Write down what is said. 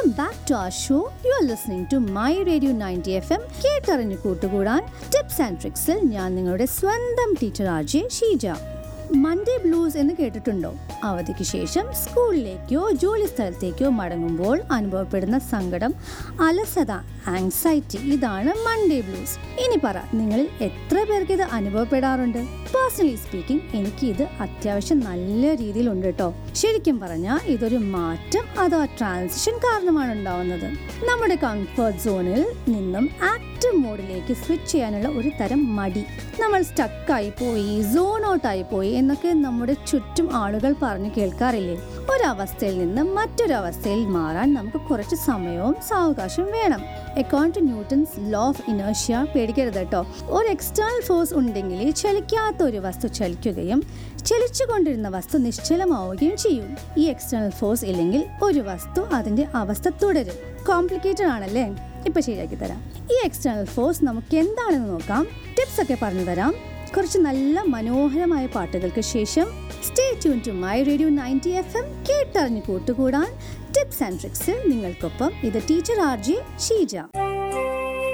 back to our show you are listening to my radio ninety F M കേട്ടറിഞ്ഞു കൂട്ടുകൂടാൻ tips and ട്രിക്സിൽ ഞാൻ നിങ്ങളുടെ സ്വന്തം teacher RJ Sheeja Monday blues എന്ന് കേട്ടിട്ടുണ്ടോ അവധിക്ക് ശേഷം സ്കൂളിലേക്കോ ജോലി സ്ഥലത്തേക്കോ മടങ്ങുമ്പോൾ അനുഭവപ്പെടുന്ന സങ്കടം അലസത ആങ്സൈറ്റി ഇതാണ് മൺഡേ ബ്ലൂസ് ഇനി പറ നിങ്ങളിൽ എത്ര പേർക്ക് ഇത് അനുഭവപ്പെടാറുണ്ട് പേഴ്സണലി സ്പീക്കിംഗ് എനിക്ക് ഇത് അത്യാവശ്യം നല്ല രീതിയിലുണ്ട് കേട്ടോ ശരിക്കും പറഞ്ഞാൽ ഇതൊരു മാറ്റം അഥവാ ട്രാൻസിഷൻ കാരണമാണ് ഉണ്ടാവുന്നത് നമ്മുടെ കംഫർട്ട് സോണിൽ നിന്നും ആക്റ്റീവ് മോഡിലേക്ക് സ്വിച്ച് ചെയ്യാനുള്ള ഒരു തരം മടി നമ്മൾ സ്റ്റക്കായി പോയി സോൺ ഔട്ടായി പോയി എന്നൊക്കെ നമ്മുടെ ചുറ്റും ആളുകൾ പറഞ്ഞു കേൾക്കാറില്ലേ ഒരവസ്ഥയിൽ നിന്ന് മറ്റൊരവസ്ഥയിൽ മാറാൻ നമുക്ക് കുറച്ച് സമയവും സാവകാശം വേണം according to Newton's law of ഇനേഷ്യ പേടിക്കരുത് കേട്ടോ ഒരു എക്സ്റ്റേണൽ ഫോഴ്സ് ഉണ്ടെങ്കിൽ ചലിക്കാത്ത ഒരു വസ്തു ചലിക്കുകയും ചലിച്ചുകൊണ്ടിരുന്ന വസ്തു നിശ്ചലമാവുകയും ചെയ്യും ഈ എക്സ്റ്റേണൽ ഫോഴ്സ് ഇല്ലെങ്കിൽ ഒരു വസ്തു അതിന്റെ അവസ്ഥ തുടരും കോംപ്ലിക്കേറ്റഡ് ആണല്ലേ ഇപ്പൊ ശരിയാക്കി തരാം ഈ എക്സ്റ്റേണൽ ഫോഴ്സ് നമുക്ക് എന്താണെന്ന് നോക്കാം ടിപ്സ് ഒക്കെ പറഞ്ഞു തരാം കുറച്ച് നല്ല മനോഹരമായ പാട്ടുകൾക്ക് ശേഷം stay tune to my radio ninety F M കേട്ടറിഞ്ഞ് കൂട്ടുകൂടാൻ ടിപ്സ് ആൻഡ് ട്രിക്സിൽ നിങ്ങൾക്കൊപ്പം ഇത് ടീച്ചർ ആർ ജെ ഷീജ